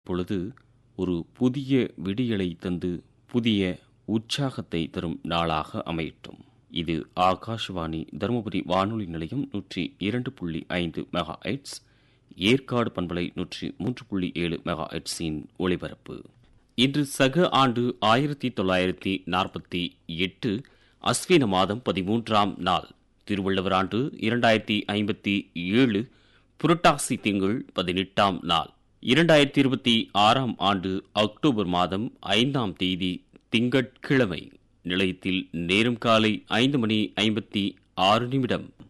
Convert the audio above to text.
பொழுது ஒரு புதிய விடியலை தந்து புதிய உற்சாகத்தை தரும் நாளாக அமையட்டும் இது ஆகாஷ்வாணி தருமபுரி வானொலி நிலையம் நூற்றி இரண்டு புள்ளி ஐந்து மெகா எட்ஸ் ஏற்காடு பண்பலை நூற்றி மூன்று புள்ளி ஏழு மெகா எட்ஸின் ஒளிபரப்பு இன்று சக ஆண்டு ஆயிரத்தி தொள்ளாயிரத்தி நாற்பத்தி எட்டு அஸ்வின மாதம் பதிமூன்றாம் நாள் திருவள்ளுவர் ஆண்டு இரண்டாயிரத்தி ஐம்பத்தி ஏழு புரட்டாசி திங்கள் பதினெட்டாம் நாள் இரண்டாயிரத்தி இருபத்தி ஆறாம் ஆண்டு அக்டோபர் மாதம் ஐந்தாம் தேதி திங்கட்கிழமை நிலையத்தில் நேரம் காலை ஐந்து மணி ஐம்பத்தி ஆறு நிமிடம்